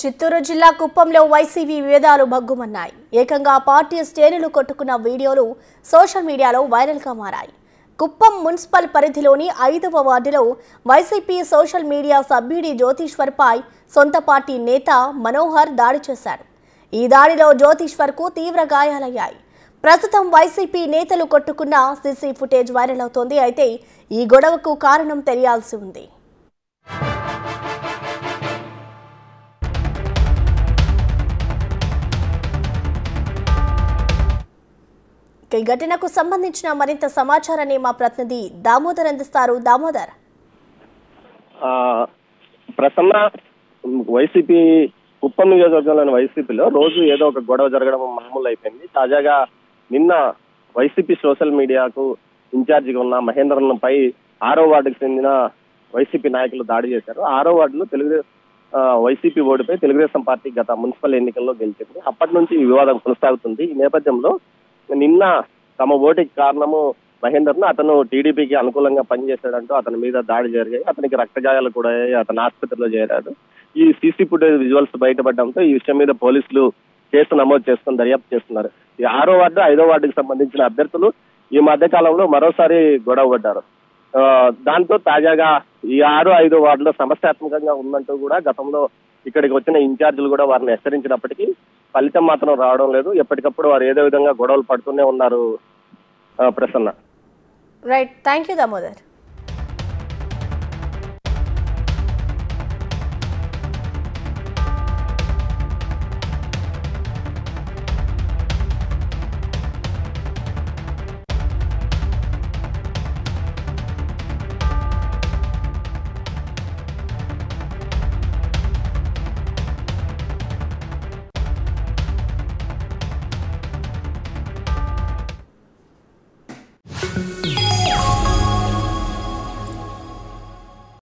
చిత్తూరు జిల్లా కుప్పంలో వైసీపీ విభేదాలు భగ్గుమన్నాయి ఏకంగా పార్టీ శ్రేణులు కొట్టుకున్న వీడియోలు సోషల్ మీడియాలో వైరల్గా మారాయి కుప్పం మున్సిపల్ పరిధిలోని ఐదవ వార్డులో వైసీపీ సోషల్ మీడియా సభ్యుడి జ్యోతిష్వర్పై సొంత పార్టీ నేత మనోహర్ దాడి చేశాడు ఈ దాడిలో జ్యోతిష్వర్కు తీవ్ర గాయాలయ్యాయి ప్రస్తుతం వైసీపీ నేతలు కొట్టుకున్న సీసీ ఫుటేజ్ వైరల్ అవుతోంది అయితే ఈ గొడవకు కారణం తెలియాల్సి ఉంది ఇక ఈ ఘటనకు సంబంధించిన మరింత సమాచారాన్ని మా ప్రతినిధి దామోదర్ అందిస్తారు దామోదర్ ఆ, ప్రసన్న వైసీపీ కుప్పం నియోజకవర్గంలోని వైసీపీలో రోజు ఏదో ఒక గొడవ జరగడం మామూలు అయిపోయింది తాజాగా నిన్న వైసీపీ సోషల్ మీడియాకు ఇన్ఛార్జిగా ఉన్న మహేంద్రన్ పై ఆరో వార్డుకు చెందిన వైసీపీ నాయకులు దాడి చేశారు ఆరో వార్డులో తెలుగుదేశం ఆ, వైసీపీ ఓడిపై తెలుగుదేశం పార్టీ గత మున్సిపల్ ఎన్నికల్లో గెలిచింది అప్పటి నుంచి ఈ వివాదం కొనసాగుతుంది ఈ నేపథ్యంలో నిన్న తమ ఓటికి కారణము మహేందర్ను అతను టీడీపీకి అనుకూలంగా పనిచేశాడంటూ అతని మీద దాడి జరిగాయి అతనికి రక్తగాయాలు కూడా అయ్యాయి అతను ఆసుపత్రిలో చేరాడు ఈ సీసీ ఫుటేజ్ విజువల్స్ బయటపడడంతో ఈ విషయం మీద పోలీసులు కేసు నమోదు చేసుకుని దర్యాప్తు చేస్తున్నారు ఈ ఆరో వార్డు ఐదో వార్డుకి సంబంధించిన అభ్యర్థులు ఈ మధ్య కాలంలో మరోసారి గొడవ పడ్డారు ఆ, దాంతో తాజాగా ఈ ఆరు ఐదో వార్డులో సమస్యాత్మకంగా ఉందంటూ కూడా గతంలో ఇక్కడికి వచ్చిన ఇన్ఛార్జీలు కూడా వారిని హెచ్చరించినప్పటికీ ఫలితం మాత్రం రావడం లేదు ఎప్పటికప్పుడు వారు ఏదో విధంగా గొడవలు పడుతూనే ఉన్నారు ఆ, Prasanna right thank you Damodar